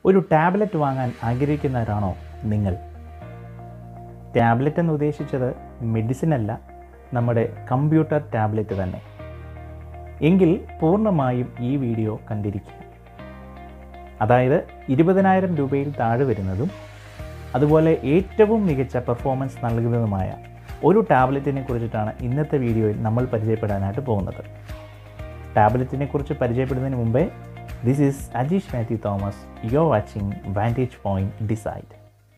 ഒരു ടാബ്ലറ്റ് വാങ്ങാൻ ആഗ്രഹിക്കുന്നവരാണോ നിങ്ങൾ ടാബ്ലറ്റ് എന്ന് ഉദ്ദേശിച്ചത് മെഡിസിൻ അല്ല നമ്മുടെ കമ്പ്യൂട്ടർ ടാബ്ലറ്റ് തന്നെ എങ്കിൽ പൂർണ്ണമായും ഈ വീഡിയോ കണ്ടിരിക്കുക അതായത് ഇരുപതിനായിരം രൂപയിൽ താഴെ വരുന്നതും അതുപോലെ ഏറ്റവും മികച്ച പെർഫോമൻസ് നൽകുന്നതുമായ ഒരു ടാബ്ലറ്റിനെ കുറിച്ചിട്ടാണ് ഇന്നത്തെ വീഡിയോയിൽ നമ്മൾ പരിചയപ്പെടാനായിട്ട് പോകുന്നത് ടാബ്ലറ്റിനെ കുറിച്ച് പരിചയപ്പെടുന്നതിന് മുമ്പേ this is Ajeesh Mathew Thomas you are watching vantage point decide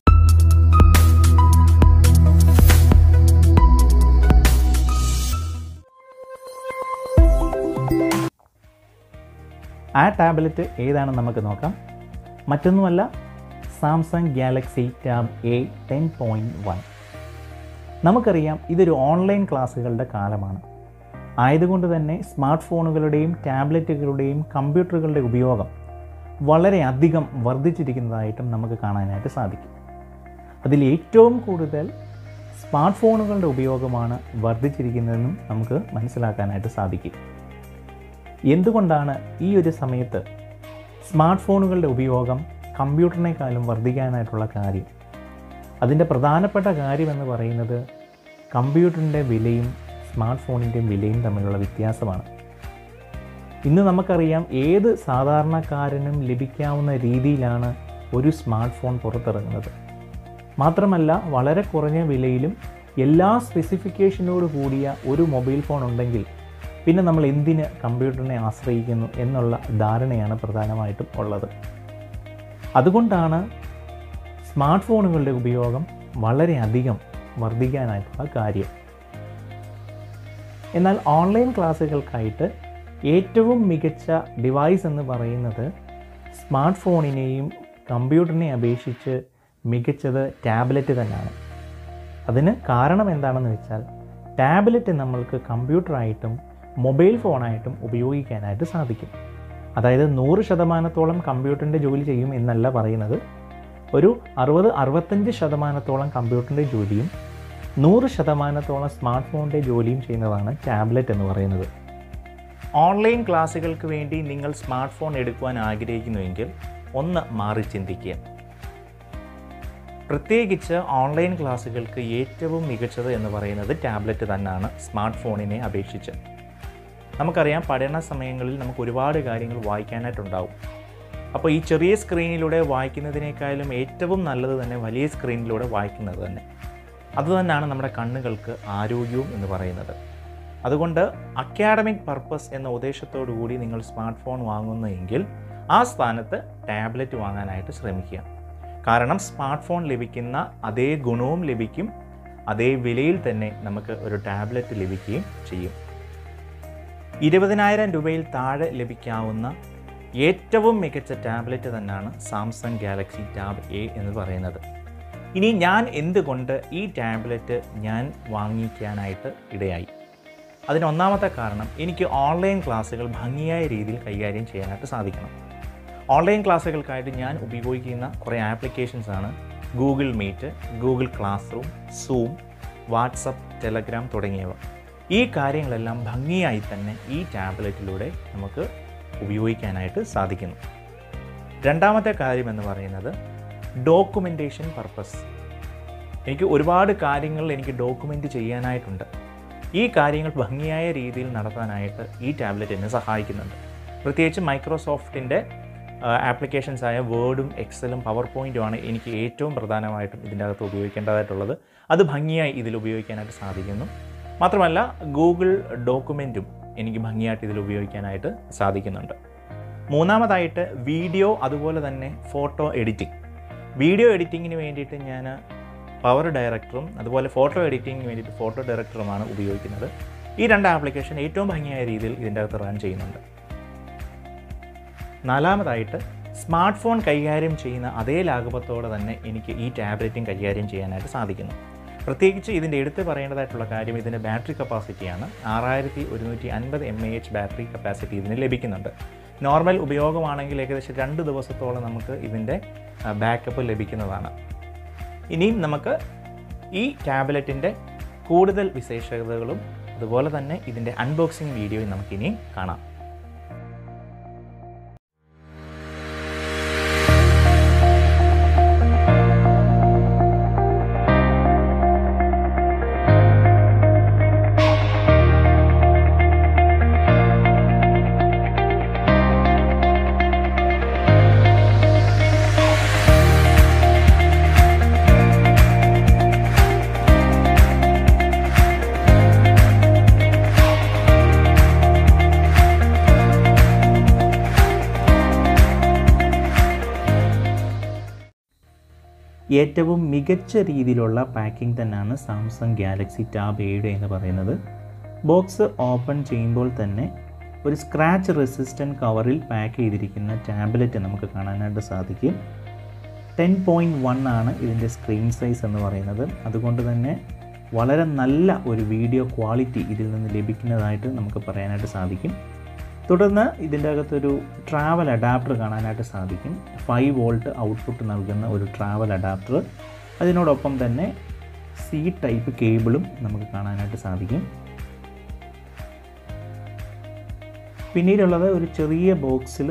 ആ ടാബ്ലറ്റ് ഏതാണെന്ന് നമുക്ക് നോക്കാം മറ്റൊന്നുമല്ല Samsung Galaxy tab A ten point one നമുക്കറിയാം ഇതൊരു ഓൺലൈൻ ക്ലാസ്സുകളുടെ കാലമാണ് ആയതുകൊണ്ട് തന്നെ സ്മാർട്ട് ഫോണുകളുടെയും ടാബ്ലറ്റുകളുടെയും കമ്പ്യൂട്ടറുകളുടെ ഉപയോഗം വളരെയധികം വർദ്ധിച്ചിരിക്കുന്നതായിട്ടും നമുക്ക് കാണാനായിട്ട് സാധിക്കും അതിൽ ഏറ്റവും കൂടുതൽ സ്മാർട്ട് ഫോണുകളുടെ ഉപയോഗമാണ് വർദ്ധിച്ചിരിക്കുന്നതെന്നും നമുക്ക് മനസ്സിലാക്കാനായിട്ട് സാധിക്കും എന്തുകൊണ്ടാണ് ഈ ഒരു സമയത്ത് സ്മാർട്ട് ഫോണുകളുടെ ഉപയോഗം കമ്പ്യൂട്ടറിനേക്കാളും വർദ്ധിക്കാനായിട്ടുള്ള കാര്യം അതിൻ്റെ പ്രധാനപ്പെട്ട കാര്യമെന്ന് പറയുന്നത് കമ്പ്യൂട്ടറിൻ്റെ വിലയും സ്മാർട്ട് ഫോണിൻ്റെയും വിലയും തമ്മിലുള്ള വ്യത്യാസമാണ് ഇന്ന് നമുക്കറിയാം ഏത് സാധാരണക്കാരനും ലഭിക്കാവുന്ന രീതിയിലാണ് ഒരു സ്മാർട്ട് ഫോൺ പുറത്തിറങ്ങുന്നത് മാത്രമല്ല വളരെ കുറഞ്ഞ വിലയിലും എല്ലാ സ്പെസിഫിക്കേഷനോട് കൂടിയ ഒരു മൊബൈൽ ഫോൺ ഉണ്ടെങ്കിൽ പിന്നെ നമ്മൾ എന്തിന് കമ്പ്യൂട്ടറിനെ ആശ്രയിക്കുന്നു എന്നുള്ള ധാരണയാണ് പ്രധാനമായിട്ടും ഉള്ളത് അതുകൊണ്ടാണ് സ്മാർട്ട് ഫോണുകളുടെ ഉപയോഗം വളരെയധികം വർദ്ധിക്കാനായിട്ടുള്ള കാര്യം എന്നാൽ ഓൺലൈൻ ക്ലാസ്സുകൾക്കായിട്ട് ഏറ്റവും മികച്ച ഡിവൈസ് എന്ന് പറയുന്നത് സ്മാർട്ട് ഫോണിനെയും കമ്പ്യൂട്ടറിനെ അപേക്ഷിച്ച് മികച്ചത് ടാബ്ലറ്റ് തന്നെയാണ് അതിന് കാരണം എന്താണെന്ന് വെച്ചാൽ ടാബ്ലറ്റ് നമ്മൾക്ക് കമ്പ്യൂട്ടറായിട്ടും മൊബൈൽ ഫോണായിട്ടും ഉപയോഗിക്കാനായിട്ട് സാധിക്കും അതായത് നൂറ് ശതമാനത്തോളം കമ്പ്യൂട്ടറിൻ്റെ ജോലി ചെയ്യും എന്നല്ല പറയുന്നത് ഒരു അറുപത് അറുപത്തഞ്ച് ശതമാനത്തോളം കമ്പ്യൂട്ടറിൻ്റെ ജോലിയും നൂറ് ശതമാനത്തോളം സ്മാർട്ട് ഫോണിൻ്റെ ജോലിയും ചെയ്യുന്നതാണ് ടാബ്ലറ്റ് എന്ന് പറയുന്നത് ഓൺലൈൻ ക്ലാസ്സുകൾക്ക് വേണ്ടി നിങ്ങൾ സ്മാർട്ട് ഫോൺ എടുക്കുവാൻ ആഗ്രഹിക്കുന്നുവെങ്കിൽ ഒന്ന് മാറി ചിന്തിക്കുക പ്രത്യേകിച്ച് ഓൺലൈൻ ക്ലാസ്സുകൾക്ക് ഏറ്റവും മികച്ചത് എന്ന് പറയുന്നത് ടാബ്ലറ്റ് തന്നെയാണ് സ്മാർട്ട് ഫോണിനെ അപേക്ഷിച്ച് നമുക്കറിയാം പഠന സമയങ്ങളിൽ നമുക്ക് ഒരുപാട് കാര്യങ്ങൾ വായിക്കാനായിട്ടുണ്ടാവും അപ്പോൾ ഈ ചെറിയ സ്ക്രീനിലൂടെ വായിക്കുന്നതിനേക്കാളും ഏറ്റവും നല്ലത് തന്നെ വലിയ സ്ക്രീനിലൂടെ വായിക്കുന്നത് തന്നെ അതുതന്നെയാണ് നമ്മുടെ കണ്ണുകൾക്ക് ആരോഗ്യവും എന്ന് പറയുന്നത് അതുകൊണ്ട് അക്കാഡമിക് പർപ്പസ് എന്ന ഉദ്ദേശത്തോടു കൂടി നിങ്ങൾ സ്മാർട്ട് ഫോൺ വാങ്ങുന്നെങ്കിൽ ആ സ്ഥാനത്ത് ടാബ്ലറ്റ് വാങ്ങാനായിട്ട് ശ്രമിക്കുക കാരണം സ്മാർട്ട് ഫോൺ ലഭിക്കുന്ന അതേ ഗുണവും ലഭിക്കും അതേ വിലയിൽ തന്നെ നമുക്ക് ഒരു ടാബ്ലറ്റ് ലഭിക്കുകയും ചെയ്യും ഇരുപതിനായിരം രൂപയിൽ താഴെ ലഭിക്കാവുന്ന ഏറ്റവും മികച്ച ടാബ്ലറ്റ് തന്നെയാണ് സാംസങ് ഗാലക്സി ടാബ് എ എന്ന് പറയുന്നത് ഇനി ഞാൻ എന്തുകൊണ്ട് ഈ ടാബ്ലറ്റ് ഞാൻ വാങ്ങിക്കാനായിട്ട് ഇടയായി അതിന് ഒന്നാമത്തെ കാരണം എനിക്ക് ഓൺലൈൻ ക്ലാസ്സുകൾ ഭംഗിയായ രീതിയിൽ കൈകാര്യം ചെയ്യാനായിട്ട് സാധിക്കണം ഓൺലൈൻ ക്ലാസ്സുകൾക്കായിട്ട് ഞാൻ ഉപയോഗിക്കുന്ന കുറേ ആപ്ലിക്കേഷൻസ് ആണ് Google Meet Google classroom Zoom WhatsApp Telegram തുടങ്ങിയവ ഈ കാര്യങ്ങളെല്ലാം ഭംഗിയായി തന്നെ ഈ ടാബ്ലറ്റിലൂടെ നമുക്ക് ഉപയോഗിക്കാനായിട്ട് സാധിക്കുന്നു രണ്ടാമത്തെ കാര്യം എന്ന് പറയുന്നത് ഡോക്യുമെൻറ്റേഷൻ പർപ്പസ് എനിക്ക് ഒരുപാട് കാര്യങ്ങൾ എനിക്ക് ഡോക്യുമെൻ്റ് ചെയ്യാനായിട്ടുണ്ട് ഈ കാര്യങ്ങൾ ഭംഗിയായ രീതിയിൽ നടത്താനായിട്ട് ഈ ടാബ്ലറ്റ് എന്നെ സഹായിക്കുന്നുണ്ട് പ്രത്യേകിച്ച് മൈക്രോസോഫ്റ്റിൻ്റെ ആപ്ലിക്കേഷൻസ് ആയ വേർഡും എക്സലും പവർ പോയിൻറ്റുമാണ് എനിക്ക് ഏറ്റവും പ്രധാനമായിട്ടും ഇതിൻ്റെ അകത്ത് ഉപയോഗിക്കേണ്ടതായിട്ടുള്ളത് അത് ഭംഗിയായി ഇതിൽ ഉപയോഗിക്കാനായിട്ട് സാധിക്കുന്നു മാത്രമല്ല ഗൂഗിൾ ഡോക്യുമെൻറ്റും എനിക്ക് ഭംഗിയായിട്ട് ഇതിൽ ഉപയോഗിക്കാനായിട്ട് സാധിക്കുന്നുണ്ട് മൂന്നാമതായിട്ട് വീഡിയോ അതുപോലെ തന്നെ ഫോട്ടോ എഡിറ്റിംഗ് വീഡിയോ എഡിറ്റിങ്ങിന് വേണ്ടിയിട്ട് ഞാൻ പവർ ഡയറക്ടറും അതുപോലെ ഫോട്ടോ എഡിറ്റിങ്ങിന് വേണ്ടിയിട്ട് ഫോട്ടോ ഡയറക്ടറുമാണ് ഉപയോഗിക്കുന്നത് ഈ രണ്ട് ആപ്ലിക്കേഷൻ ഏറ്റവും ഭംഗിയായ രീതിയിൽ ഇതിൻ്റെ അകത്ത് റൺ ചെയ്യുന്നുണ്ട് നാലാമതായിട്ട് സ്മാർട്ട് ഫോൺ കൈകാര്യം ചെയ്യുന്ന അതേ ലാഘവത്തോടെ തന്നെ എനിക്ക് ഈ ടാബ്ലറ്റും കൈകാര്യം ചെയ്യാനായിട്ട് സാധിക്കുന്നു പ്രത്യേകിച്ച് ഇതിൻ്റെ എടുത്ത് പറയേണ്ടതായിട്ടുള്ള കാര്യം ഇതിൻ്റെ ബാറ്ററി കപ്പാസിറ്റിയാണ് ആറായിരത്തി ഒരുന്നൂറ്റി അൻപത് M A H battery capacity ഇതിന് ലഭിക്കുന്നുണ്ട് നോർമൽ ഉപയോഗമാണെങ്കിൽ ഏകദേശം രണ്ട് ദിവസത്തോളം നമുക്ക് ഇതിൻ്റെ ബാക്കപ്പ് ലഭിക്കുന്നതാണ് ഇനിയും നമുക്ക് ഈ ടാബ്ലറ്റിൻ്റെ കൂടുതൽ വിശേഷതകളും അതുപോലെ തന്നെ ഇതിൻ്റെ അൺബോക്സിംഗ് വീഡിയോയും നമുക്കിനി കാണാം ഏറ്റവും മികച്ച രീതിയിലുള്ള പാക്കിംഗ് തന്നെയാണ് സാംസങ് ഗാലക്സി ടാബ് ഏഴ് എന്ന് പറയുന്നത് ബോക്സ് ഓപ്പൺ ചെയ്യുമ്പോൾ തന്നെ ഒരു സ്ക്രാച്ച് റെസിസ്റ്റൻറ്റ് കവറിൽ പാക്ക് ചെയ്തിരിക്കുന്ന ടാബ്ലറ്റ് നമുക്ക് കാണാനായിട്ട് സാധിക്കും ടെൻ പോയിൻറ്റ് വൺ ആണ് ഇതിൻ്റെ സ്ക്രീൻ സൈസ് എന്ന് പറയുന്നത് അതുകൊണ്ട് തന്നെ വളരെ നല്ല ഒരു വീഡിയോ ക്വാളിറ്റി ഇതിൽ നിന്ന് ലഭിക്കുന്നതായിട്ട് നമുക്ക് പറയാനായിട്ട് സാധിക്കും തുടർന്ന് ഇതിൻ്റെ അകത്തൊരു ട്രാവൽ അഡാപ്റ്റർ കാണാനായിട്ട് സാധിക്കും ഫൈവ് വോൾട്ട് ഔട്ട്പുട്ട് നൽകുന്ന ഒരു ട്രാവൽ അഡാപ്റ്റർ അതിനോടൊപ്പം തന്നെ സി ടൈപ്പ് കേബിളും നമുക്ക് കാണാനായിട്ട് സാധിക്കും പിന്നീടുള്ളത് ഒരു ചെറിയ ബോക്സിൽ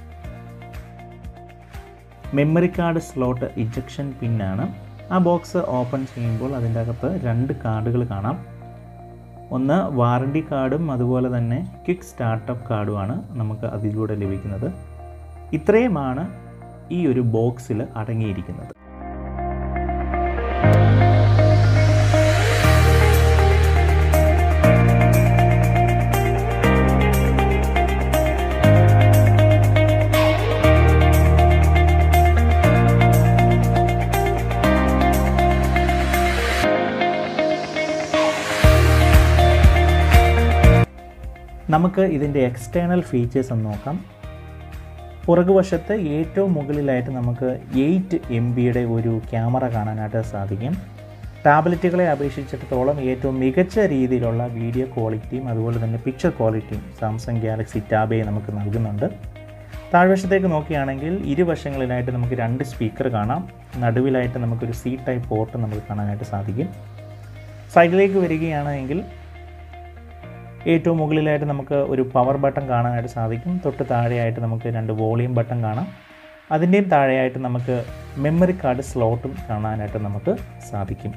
മെമ്മറി കാർഡ് സ്ലോട്ട് ഇഞ്ചക്ഷൻ പിന്നാണ് ആ ബോക്സ് ഓപ്പൺ ചെയ്യുമ്പോൾ അതിൻ്റെ അകത്ത് രണ്ട് കാർഡുകൾ കാണാം ഒന്ന് വാറണ്ടി കാർഡും അതുപോലെ തന്നെ ക്വിക്ക് സ്റ്റാർട്ടപ്പ് കാർഡുമാണ് നമുക്ക് അതിലൂടെ ലഭിക്കുന്നത് ഇത്രയുമാണ് ഈ ഒരു ബോക്സിൽ അടങ്ങിയിരിക്കുന്നത് നമുക്ക് ഇതിൻ്റെ എക്സ്റ്റേണൽ ഫീച്ചേഴ്സ് ഒന്ന് നോക്കാം പുറകുവശത്ത് ഏറ്റവും മുകളിലായിട്ട് നമുക്ക് എയ്റ്റ് എം ബിയുടെ ഒരു ക്യാമറ കാണാനായിട്ട് സാധിക്കും ടാബ്ലറ്റുകളെ അപേക്ഷിച്ചിടത്തോളം ഏറ്റവും മികച്ച രീതിയിലുള്ള വീഡിയോ ക്വാളിറ്റിയും അതുപോലെ തന്നെ പിക്ചർ ക്വാളിറ്റിയും സാംസങ് ഗാലക്സി ടാബെ നമുക്ക് നൽകുന്നുണ്ട് താഴ്വശത്തേക്ക് നോക്കുകയാണെങ്കിൽ ഇരുവശങ്ങളിലായിട്ട് നമുക്ക് രണ്ട് സ്പീക്കർ കാണാം നടുവിലായിട്ട് നമുക്കൊരു സി ടൈപ്പ് പോർട്ട് നമുക്ക് കാണാനായിട്ട് സാധിക്കും സൈഡിലേക്ക് വരികയാണെങ്കിൽ ഏറ്റവും മുകളിലായിട്ട് നമുക്ക് ഒരു പവർ ബട്ടൺ കാണാനായിട്ട് സാധിക്കും തൊട്ട് താഴെയായിട്ട് നമുക്ക് രണ്ട് വോളിയം ബട്ടൺ കാണാം അതിൻ്റെയും താഴെയായിട്ട് നമുക്ക് മെമ്മറി കാർഡ് സ്ലോട്ടും കാണാനായിട്ട് നമുക്ക് സാധിക്കും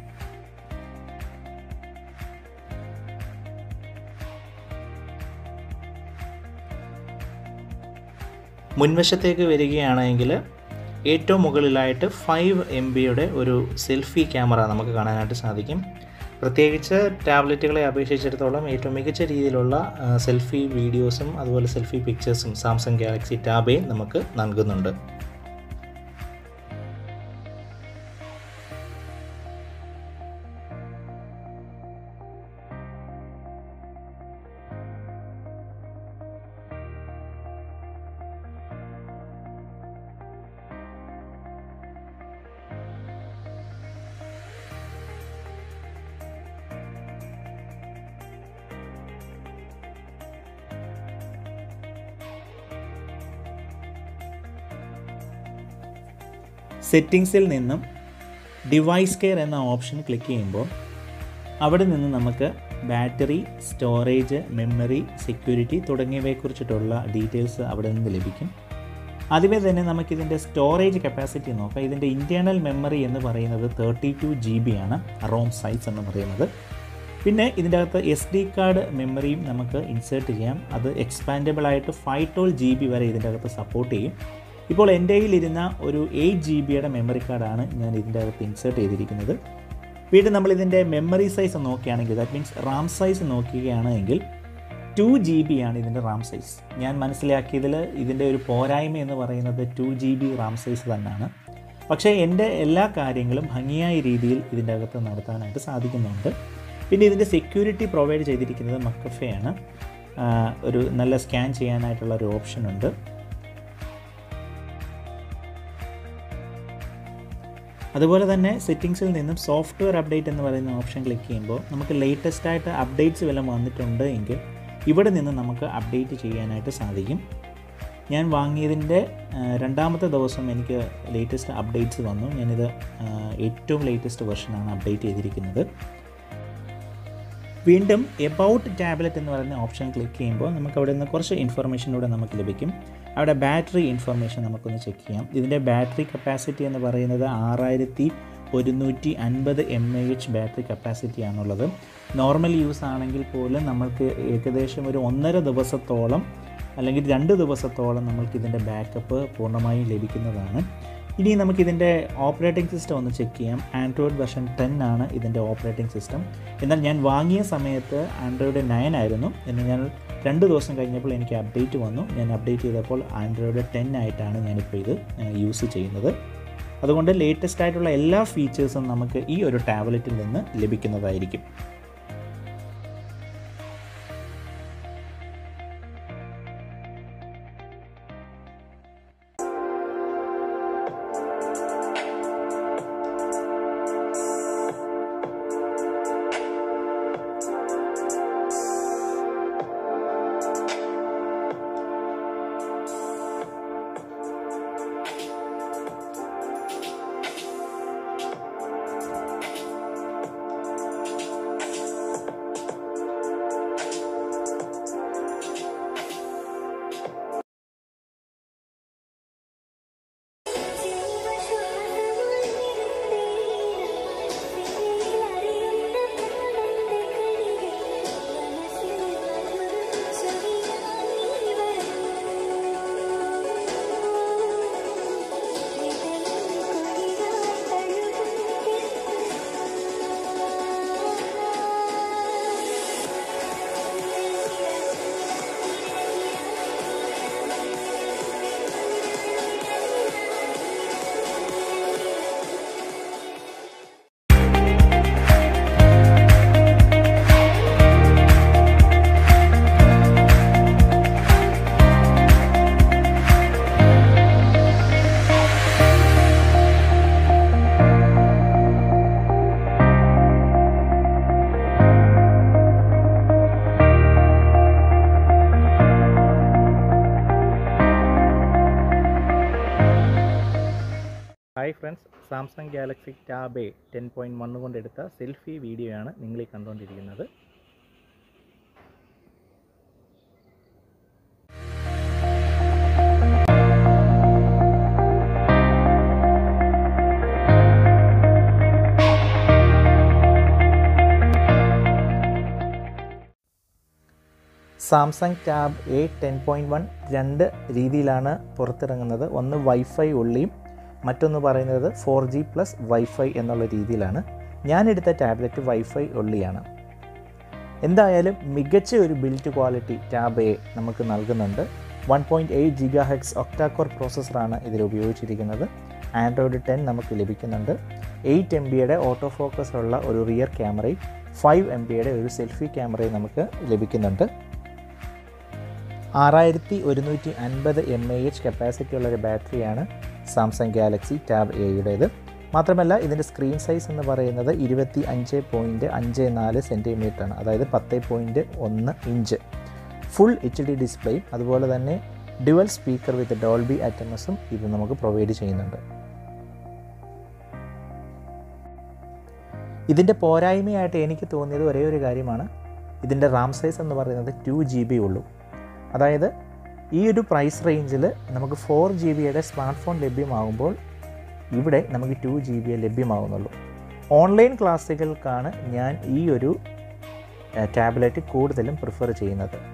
മുൻവശത്തേക്ക് വരികയാണെങ്കിൽ ഏറ്റവും മുകളിലായിട്ട് ഫൈവ് എം ബിയുടെ ഒരു സെൽഫി ക്യാമറ നമുക്ക് കാണാനായിട്ട് സാധിക്കും പ്രത്യേകിച്ച് ടാബ്ലറ്റുകളെ അപേക്ഷിച്ചിടത്തോളം ഏറ്റവും മികച്ച രീതിയിലുള്ള സെൽഫി വീഡിയോസും അതുപോലെ സെൽഫി പിക്ചേഴ്സും സാംസങ് ഗാലക്സി ടാബെ നമുക്ക് നൽകുന്നുണ്ട് സെറ്റിങ്സിൽ നിന്നും ഡിവൈസ് കെയർ എന്ന ഓപ്ഷൻ ക്ലിക്ക് ചെയ്യുമ്പോൾ അവിടെ നിന്ന് നമുക്ക് ബാറ്ററി സ്റ്റോറേജ് മെമ്മറി സെക്യൂരിറ്റി തുടങ്ങിയവയെക്കുറിച്ചിട്ടുള്ള ഡീറ്റെയിൽസ് അവിടെ നിന്ന് ലഭിക്കും ആദ്യമേ തന്നെ നമുക്കിതിൻ്റെ സ്റ്റോറേജ് കപ്പാസിറ്റി നോക്കാം ഇതിൻ്റെ ഇൻറ്റേർണൽ മെമ്മറി എന്ന് പറയുന്നത് തേർട്ടി ടു ജി ബി ആണ് റോം സൈസ് എന്ന് പറയുന്നത് പിന്നെ ഇതിൻ്റെ അകത്ത് എസ് ഡി കാർഡ് മെമ്മറിയും നമുക്ക് ഇൻസേർട്ട് ചെയ്യാം അത് എക്സ്പാൻഡബിൾ ആയിട്ട് ഫൈവ് ട്വൽവ് ജി ബി വരെ ഇതിൻ്റെ അകത്ത് സപ്പോർട്ട് ചെയ്യും ഇപ്പോൾ എൻ്റെ കയ്യിലിരുന്ന ഒരു എയ്റ്റ് ജി ബിയുടെ മെമ്മറി കാർഡാണ് ഞാൻ ഇതിൻ്റെ അകത്ത് ഇൻസേർട്ട് ചെയ്തിരിക്കുന്നത് വീണ്ടും നമ്മൾ ഇതിൻ്റെ മെമ്മറി സൈസ് നോക്കുകയാണെങ്കിൽ ദാറ്റ് മീൻസ് റാം സൈസ് നോക്കുകയാണെങ്കിൽ ടു ജി ബി ആണ് ഇതിൻ്റെ റാം സൈസ് ഞാൻ മനസ്സിലാക്കിയതിൽ ഇതിൻ്റെ ഒരു പോരായ്മ എന്ന് പറയുന്നത് two G B RAM size തന്നെയാണ് പക്ഷേ എൻ്റെ എല്ലാ കാര്യങ്ങളും ഭംഗിയായ രീതിയിൽ ഇതിൻ്റെ അകത്ത് നടത്താനായിട്ട് സാധിക്കുന്നുണ്ട് പിന്നെ ഇതിൻ്റെ സെക്യൂരിറ്റി പ്രൊവൈഡ് ചെയ്തിരിക്കുന്നത് മക്കഫയാണ് ഒരു നല്ല സ്കാൻ ചെയ്യാനായിട്ടുള്ള ഒരു ഓപ്ഷൻ ഉണ്ട് അതുപോലെ തന്നെ സെറ്റിങ്സിൽ നിന്നും സോഫ്റ്റ്വെയർ അപ്ഡേറ്റ് എന്ന് പറയുന്ന ഓപ്ഷൻ ക്ലിക്ക് ചെയ്യുമ്പോൾ നമുക്ക് ലേറ്റസ്റ്റ് ആയിട്ട് അപ്ഡേറ്റ്സ് വല്ലതും വന്നിട്ടുണ്ട് എങ്കിൽ ഇവിടെ നിന്ന് നമുക്ക് അപ്ഡേറ്റ് ചെയ്യാനായിട്ട് സാധിക്കും ഞാൻ വാങ്ങിയതിൻ്റെ രണ്ടാമത്തെ ദിവസം എനിക്ക് ലേറ്റസ്റ്റ് അപ്ഡേറ്റ്സ് വന്നു ഞാനിത് ഏറ്റവും ലേറ്റസ്റ്റ് വെർഷനാണ് അപ്ഡേറ്റ് ചെയ്തിരിക്കുന്നത് വീണ്ടും എബൌട്ട് ടാബ്ലറ്റ് എന്ന് പറയുന്ന ഓപ്ഷൻ ക്ലിക്ക് ചെയ്യുമ്പോൾ നമുക്ക് അവിടെ നിന്ന് കുറച്ച് ഇൻഫർമേഷനിലൂടെ നമുക്ക് ലഭിക്കും അവിടെ ബാറ്ററി ഇൻഫർമേഷൻ നമുക്കൊന്ന് ചെക്ക് ചെയ്യാം ഇതിൻ്റെ ബാറ്ററി കപ്പാസിറ്റി എന്ന് പറയുന്നത് ആറായിരത്തി ഒരുന്നൂറ്റി അൻപത് M A H battery capacity ആണുള്ളത് നോർമൽ യൂസ് ആണെങ്കിൽ പോലും നമ്മൾക്ക് ഏകദേശം ഒരു ഒന്നര ദിവസത്തോളം അല്ലെങ്കിൽ രണ്ട് ദിവസത്തോളം നമ്മൾക്ക് ഇതിൻ്റെ ബാക്കപ്പ് പൂർണ്ണമായും ലഭിക്കുന്നതാണ് ഇനി നമുക്കിതിൻ്റെ ഓപ്പറേറ്റിംഗ് സിസ്റ്റം ഒന്ന് ചെക്ക് ചെയ്യാം ആൻഡ്രോയിഡ് വെർഷൻ ടെൻ ആണ് ഇതിൻ്റെ ഓപ്പറേറ്റിംഗ് സിസ്റ്റം എന്നാൽ ഞാൻ വാങ്ങിയ സമയത്ത് ആൻഡ്രോയിഡ് നയൻ ആയിരുന്നു എന്ന് ഞാൻ രണ്ട് ദിവസം കഴിഞ്ഞപ്പോൾ എനിക്ക് അപ്ഡേറ്റ് വന്നു ഞാൻ അപ്ഡേറ്റ് ചെയ്തപ്പോൾ ആൻഡ്രോയിഡ് ടെൻ ആയിട്ടാണ് ഞാനിപ്പോൾ ഇത് യൂസ് ചെയ്യുന്നത് അതുകൊണ്ട് ലേറ്റസ്റ്റ് ആയിട്ടുള്ള എല്ലാ ഫീച്ചേഴ്സും നമുക്ക് ഈ ഒരു ടാബ്ലറ്റിൽ നിന്ന് ലഭിക്കുന്നതായിരിക്കും hi friends Samsung Galaxy tab A ten point one കൊണ്ടെടുത്ത സെൽഫി വീഡിയോയാണ് നിങ്ങൾ ഈ കണ്ടുകൊണ്ടിരിക്കുന്നത് Samsung tab A ten point one രണ്ട് രീതിയിലാണ് പുറത്തിറങ്ങുന്നത് ഒന്ന് വൈഫൈ ഉള്ളിയും മറ്റൊന്ന് പറയുന്നത് ഫോർ ജി പ്ലസ് വൈഫൈ എന്നുള്ള രീതിയിലാണ് ഞാനെടുത്ത ടാബ്ലറ്റ് വൈഫൈ ഉള്ളിയാണ് എന്തായാലും മികച്ച ഒരു ബിൽറ്റ് ക്വാളിറ്റി ടാബ് എ നമുക്ക് നൽകുന്നുണ്ട് one point eight giga hex octacore പ്രോസസ്സറാണ് ഇതിൽ ഉപയോഗിച്ചിരിക്കുന്നത് ആൻഡ്രോയിഡ് ടെൻ നമുക്ക് ലഭിക്കുന്നുണ്ട് എയ്റ്റ് എം ബിയുടെ ഓട്ടോ ഫോക്കസ് ഉള്ള ഒരു റിയർ ക്യാമറയും ഫൈവ് എം ബിയുടെ ഒരു സെൽഫി ക്യാമറയും നമുക്ക് ലഭിക്കുന്നുണ്ട് ആറായിരത്തി ഒരുന്നൂറ്റി അൻപത് എം എ എച്ച് കപ്പാസിറ്റി ഉള്ള ഒരു ബാറ്ററിയാണ് സാംസങ് ഗാലക്സി ടാബ് എയുടേത് മാത്രമല്ല ഇതിൻ്റെ സ്ക്രീൻ സൈസ് എന്ന് പറയുന്നത് ഇരുപത്തി അഞ്ച് പോയിൻറ്റ് അഞ്ച് നാല് സെൻറ്റിമീറ്റർ ആണ് അതായത് പത്ത് പോയിൻറ്റ് ഒന്ന് ഇഞ്ച് ഫുൾ എച്ച് ഡി ഡിസ്പ്ലേയും അതുപോലെ തന്നെ ഡ്യുവൽ സ്പീക്കർ വിത്ത് ഡോൾബി അറ്റമസും ഇത് നമുക്ക് പ്രൊവൈഡ് ചെയ്യുന്നുണ്ട് ഇതിൻ്റെ പോരായ്മയായിട്ട് എനിക്ക് തോന്നിയത് ഒരേ ഒരു കാര്യമാണ് ഇതിൻ്റെ റാം സൈസ് എന്ന് പറയുന്നത് ടു ജി ബി ഉള്ളൂ അതായത് ഈ ഒരു പ്രൈസ് റേഞ്ചിൽ നമുക്ക് ഫോർ ജി ബിയുടെ സ്മാർട്ട് ഫോൺ ലഭ്യമാകുമ്പോൾ ഇവിടെ നമുക്ക് ടു ജി ബി ലഭ്യമാകുന്നുള്ളൂ ഓൺലൈൻ ക്ലാസ്സുകൾക്കാണ് ഞാൻ ഈ ഒരു ടാബ്ലറ്റ് കൂടുതലും പ്രിഫർ ചെയ്യുന്നത്